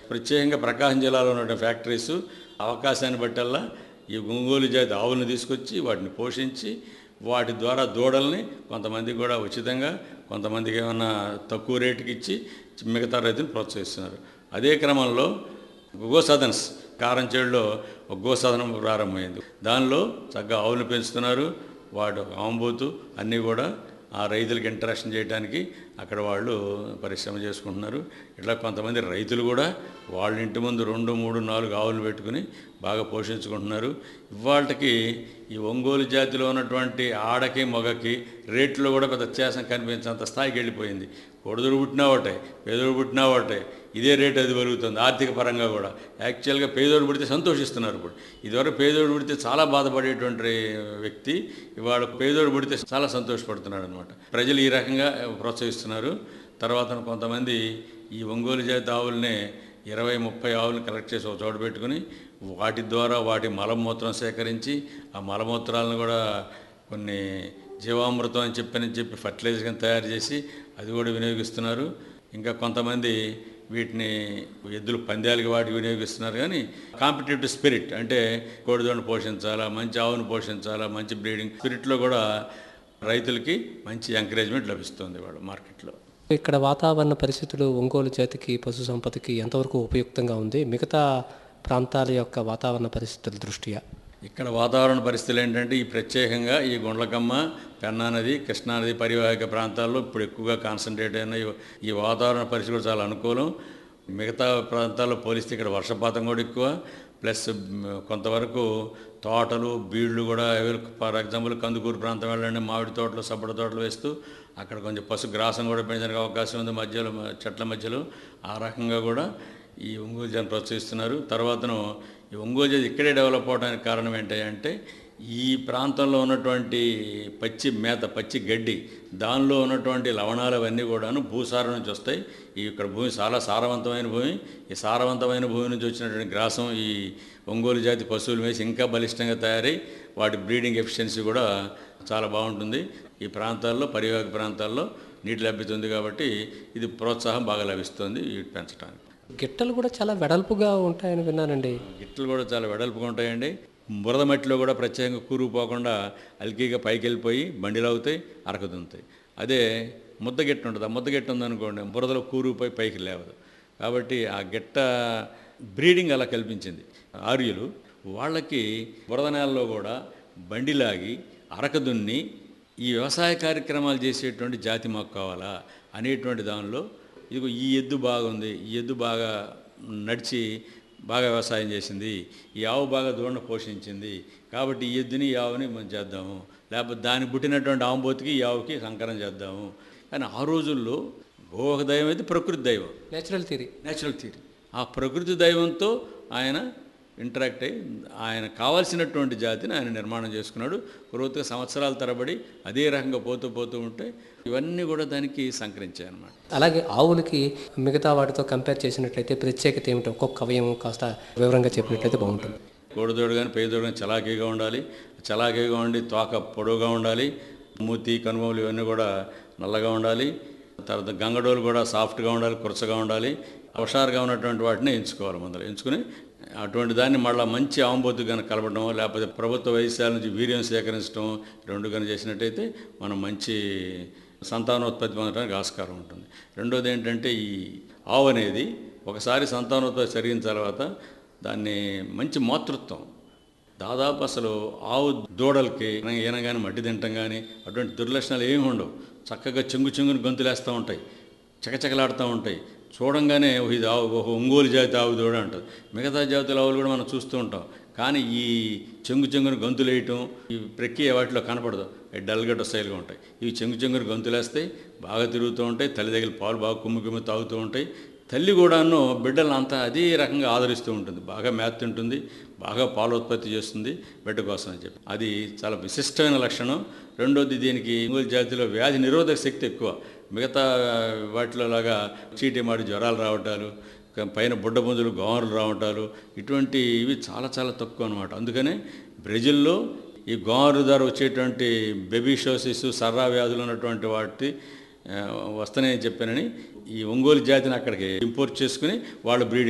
ప్రత్యేకంగా ప్రకాశం జిల్లాలో ఉన్న ఫ్యాక్టరీస్ అవకాశాన్ని బట్టల్లా ఈ ఒంగోలు జాతి ఆవులను తీసుకొచ్చి వాటిని పోషించి వాటి ద్వారా దూడల్ని కొంతమంది కూడా ఉచితంగా కొంతమందికి ఏమన్నా తక్కువ రేటుకి ఇచ్చి మిగతా రైతులను ప్రోత్సహిస్తున్నారు అదే క్రమంలో గోసదన్స్ కారంచేడులో ఒక గోసదనం ప్రారంభమైంది దానిలో చక్కగా ఆవులను పెంచుతున్నారు వాడు ఆంబోతు అన్నీ కూడా ఆ రైతులకు ఇంటరాక్షన్ చేయడానికి అక్కడ వాళ్ళు పరిశ్రమ చేసుకుంటున్నారు ఇట్లా కొంతమంది రైతులు కూడా వాళ్ళ ఇంటి ముందు రెండు మూడు నాలుగు ఆవులు పెట్టుకుని బాగా పోషించుకుంటున్నారు ఇవాళకి ఈ ఒంగోలు జాతిలో ఉన్నటువంటి ఆడకి మగకి రేట్లో కూడా పెద్ద వ్యత్యాసం కనిపించేంత స్థాయికి వెళ్ళిపోయింది కొడుదురు పుట్టినా ఒకటే పేదోడు పుట్టినా ఒకటే ఇదే రేటు అది పెరుగుతుంది ఆర్థిక పరంగా కూడా యాక్చువల్గా పేదోడు పుడితే సంతోషిస్తున్నారు ఇప్పుడు ఇదివరకు పేదోడు పుడితే చాలా బాధపడేటువంటి వ్యక్తి ఇవాళ పేదోడు పుడితే చాలా సంతోషపడుతున్నాడు అనమాట ప్రజలు ఈ రకంగా ప్రోత్సహిస్తున్నారు తర్వాత కొంతమంది ఈ ఒంగోలు జాతి ఆవులనే ఇరవై ముప్పై ఆవులను కలెక్ట్ చేసి ఒక చోట పెట్టుకుని వాటి ద్వారా వాటి మలమూత్రం సేకరించి ఆ మలమూత్రాలను కూడా కొన్ని జీవామృతం అని చెప్పని చెప్పి ఫర్టిలైజర్ కింద తయారు చేసి అది కూడా వినియోగిస్తున్నారు ఇంకా కొంతమంది వీటిని ఎద్దులు పందాలకి వాటికి వినియోగిస్తున్నారు కానీ కాంపిటేటివ్ స్పిరిట్ అంటే కోడిదోడిని పోషించాలా మంచి ఆవును పోషించాలా మంచి బ్రీడింగ్ స్పిరిట్లో కూడా రైతులకి మంచి ఎంకరేజ్మెంట్ లభిస్తుంది వాడు మార్కెట్లో ఇక్కడ వాతావరణ పరిస్థితులు ఒంగోలు జాతికి పశు సంపదకి ఎంతవరకు ఉపయుక్తంగా ఉంది మిగతా ప్రాంతాల యొక్క వాతావరణ పరిస్థితుల దృష్ట్యా ఇక్కడ వాతావరణ పరిస్థితులు ఏంటంటే ఈ ప్రత్యేకంగా ఈ గుండ్లకమ్మ పెన్నా నది కృష్ణా నది పరివాహక ప్రాంతాల్లో ఇప్పుడు ఎక్కువగా కాన్సన్ట్రేట్ అయిన ఈ- ఈ వాతావరణ పరిస్థితులు చాలా అనుకూలం మిగతా ప్రాంతాల్లో పోలిస్తే ఇక్కడ వర్షపాతం కూడా ఎక్కువ ప్లస్ మ్, కొంతవరకు తోటలు బీళ్లు కూడా అవైల- ఫర్ ఎగ్జాంపుల్ కందుకూరు ప్రాంతం వెళ్ళండి మామిడి తోటలు సబ్బడి తోటలు వేస్తూ అక్కడ కొంచెం పశు గ్రాసం కూడా పెంచడానికి అవకాశం ఉంది మధ్యలో మ- చెట్ల మధ్యలో ఆ రకంగా కూడా ఈ ఒంగోలు జనం ప్రోత్సహిస్తున్నారు తర్వాతను ఈ ఒంగోలు జాతి ఇక్కడే డెవలప్ అవడానికి కారణం ఏంటంటే ఈ ప్రాంతంలో ఉన్నటువంటి పచ్చి మేత పచ్చి గడ్డి దానిలో ఉన్నటువంటి లవణాలు అవన్నీ కూడాను భూసారం నుంచి వస్తాయి ఈ ఇక్కడ భూమి చాలా సారవంతమైన భూమి ఈ సారవంతమైన భూమి నుంచి వచ్చినటువంటి గ్రాసం ఈ ఒంగోలు జాతి పశువులు వేసి ఇంకా బలిష్టంగా తయారై వాటి బ్రీడింగ్ ఎఫిషియన్సీ కూడా చాలా బాగుంటుంది ఈ ప్రాంతాల్లో పరివాహక ప్రాంతాల్లో నీటి లభ్యత ఉంది కాబట్టి ఇది ప్రోత్సాహం బాగా లభిస్తుంది వీటి పెంచడానికి గిట్టలు కూడా చాలా వెడల్పుగా ఉంటాయని విన్నానండి గిట్లు కూడా చాలా వెడల్పుగా ఉంటాయండి బురద మట్టిలో కూడా ప్రత్యేకంగా కూరుకుపోకుండా అల్కీగా పైకి వెళ్ళిపోయి బండిలు అవుతాయి అరకదుంతాయి అదే ముద్ద గిట్ట ఉంటుంది ఆ ముద్ద గిట్ట ఉందనుకోండి బురదలో కూరుకుపోయి పైకి లేవదు కాబట్టి ఆ గిట్ట బ్రీడింగ్ అలా కల్పించింది ఆర్యులు వాళ్ళకి బురద నేలలో కూడా బండిలాగి అరకదున్ని ఈ వ్యవసాయ కార్యక్రమాలు చేసేటువంటి జాతి మాకు కావాలా అనేటువంటి దానిలో ఇదిగో ఈ ఎద్దు బాగుంది ఈ ఎద్దు బాగా నడిచి బాగా వ్యవసాయం చేసింది ఈ ఆవు బాగా దూడను పోషించింది కాబట్టి ఈ ఎద్దుని ఈ ఆవుని మనం చేద్దాము లేకపోతే దాన్ని పుట్టినటువంటి ఆవుబోతికి ఈ ఆవుకి సంకరం చేద్దాము కానీ ఆ రోజుల్లో గోవక దైవం అయితే ప్రకృతి దైవం నేచురల్ థియరీ నేచురల్ థియరీ ఆ ప్రకృతి దైవంతో ఆయన ఇంటరాక్ట్ అయ్యి ఆయన కావాల్సినటువంటి జాతిని ఆయన నిర్మాణం చేసుకున్నాడు పూర్వత సంవత్సరాల తరబడి అదే రకంగా పోతూ పోతూ ఉంటే ఇవన్నీ కూడా దానికి సంకరించాయి అన్నమాట అలాగే ఆవులకి మిగతా వాటితో కంపేర్ చేసినట్లయితే ప్రత్యేకత ఏమిటో ఒక్కొక్క అవయవం కాస్త వివరంగా చెప్పినట్లయితే బాగుంటుంది కోడిదోడు కానీ పేదోడు కానీ చలాకీగా ఉండాలి చలాకీగా ఉండి తోక పొడవుగా ఉండాలి మూతి కనుమలు ఇవన్నీ కూడా నల్లగా ఉండాలి తర్వాత గంగడోలు కూడా సాఫ్ట్గా ఉండాలి కురచగా ఉండాలి హుషారుగా ఉన్నటువంటి వాటిని ఎంచుకోవాలి ముందర ఎంచుకుని అటువంటి దాన్ని మళ్ళీ మంచి ఆంబోతు కనుక కలపడం లేకపోతే ప్రభుత్వ వైద్యాల నుంచి వీర్యం సేకరించడం రెండు కనుక చేసినట్టయితే మనం మంచి సంతానోత్పత్తి పొందడానికి ఆస్కారం ఉంటుంది రెండోది ఏంటంటే ఈ ఆవు అనేది ఒకసారి సంతానోత్పత్తి జరిగిన తర్వాత దాన్ని మంచి మాతృత్వం దాదాపు అసలు ఆవు దూడలకి ఈనగానే మట్టి తింటం కానీ అటువంటి దుర్లక్షణాలు ఏమి ఉండవు చక్కగా చెంగు చెంగుని గొంతులేస్తూ ఉంటాయి చకచకలాడుతూ ఉంటాయి చూడంగానే "ఓ, ఇది ఆవు ఓ ఒంగోలు జాతి ఆవు దూడ అంటుంది మిగతా జాతుల ఆవులు కూడా మనం చూస్తూ ఉంటాం కానీ ఈ చెంగు చెంగుని గొంతులు వేయటం ఈ ప్రక్రియ వాటిలో కనపడదు అవి డల్గడ్డ స్టైల్గా ఉంటాయి ఇవి చెంగు చెంగుని గొంతులేస్తాయి బాగా తిరుగుతూ ఉంటాయి తల్లి దగ్గర పాలు బాగా కుమ్మి కుమ్మి తాగుతూ ఉంటాయి తల్లి కూడాను బిడ్డలను అంతా అదే రకంగా ఆదరిస్తూ ఉంటుంది బాగా మేత తింటుంది బాగా పాలు ఉత్పత్తి చేస్తుంది బిడ్డ కోసం అని చెప్పి అది చాలా విశిష్టమైన లక్షణం రెండోది దీనికి ఒంగోలు జాతిలో వ్యాధి నిరోధక శక్తి ఎక్కువ మిగతా వాటిలో లాగా చీటి మాడి జ్వరాలు రావటాలు పైన బుడ్డ పుంజులు గోమరులు రావటాలు ఇటువంటి ఇవి చాలా చాలా తక్కువ అనమాట అందుకనే బ్రెజిల్లో ఈ గోమరు ద్వారా వచ్చేటువంటి బెబీషోసిస్ సర్రా వ్యాధులు ఉన్నటువంటి వాటి ఆ, వస్తున్నాయని చెప్పానని ఈ ఒంగోలు జాతిని అక్కడికి ఇంపోర్ట్ చేసుకుని వాళ్ళు బ్రీడింగ్